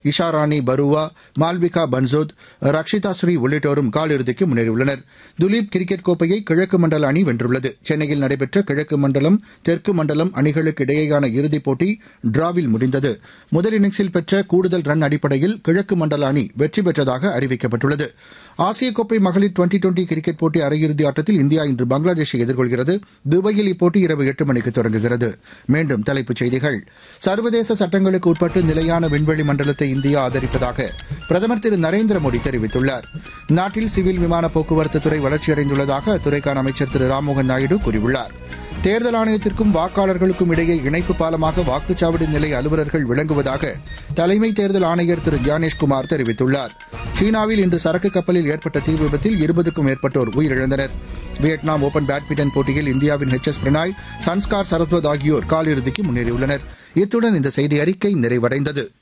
இஷாராணி பருவா மால்விகா பன்சோத் ரக்ஷிதா ஸ்ரீ உள்ளிட்டோரும் காலிறுதிக்கு முன்னேறியுள்ளனர் துலீப் கிரிக்கெட் கோப்பையை கிழக்கு மண்டல அணி வென்றுள்ளது சென்னையில் நடைபெற்ற கிழக்கு மண்டலம் தெற்கு மண்டலம் அணிகளுக்கு இடையேயான இறுதிப் போட்டி டிராவில் முடிந்தது முதல் இன்னிங்ஸில் பெற்ற கூடுதல் ரன் அடிப்படையில் கிழக்கு மண்டல அணி வெற்றி பெற்றதாக அறிவிக்கப்பட்டுள்ளது ஆசிய கோப்பை மகளிர் டுவெண்டி டுவெண்டி கிரிக்கெட் போட்டி அரையிறுதி ஆட்டத்தில் இந்தியா இன்று பங்களாதேஷை எதிர்கொள்கிறது துபாயில் இப்போட்டி இரவு எட்டு மணிக்கு தொடங்குகிறது மீண்டும் தலைப்புச் செய்திகள் சர்வதேச சட்டங்களுக்கு உட்பட்டு நிலையான விண்வெளி மண்டலத்தை இந்தியா ஆதரிப்பதாக பிரதமர் திரு நரேந்திர மோடி தெரிவித்துள்ளார் நாட்டில் சிவில் விமான போக்குவரத்து துறை வளர்ச்சியடைந்துள்ளதாக அத்துறைக்கான அமைச்சர் திரு ராம்மோகன் நாயுடு கூறியுள்ளார் தேர்தல் ஆணையத்திற்கும் வாக்காளர்களுக்கும் இடையே இணைப்பு பாலமாக வாக்குச்சாவடி நிலைய அலுவலர்கள் விளங்குவதாக தலைமை தேர்தல் ஆணையர் திரு தியானேஷ்குமார் தெரிவித்துள்ளார் சீனாவில் இன்று சரக்கு கப்பலில் ஏற்பட்ட தீ விபத்தில் இருபதுக்கும் மேற்பட்டோர் உயிரிழந்தனர் வியட்நாம் ஓபன் பேட்மிண்டன் போட்டியில் இந்தியாவின் ஹெச் எஸ் பிரணாய் சன்ஸ்கார் சரஸ்வத் ஆகியோர் காலிறுதிக்கு முன்னேறியுள்ளனர் இத்துடன் இந்த செய்தி அறிக்கை நிறைவடைந்தது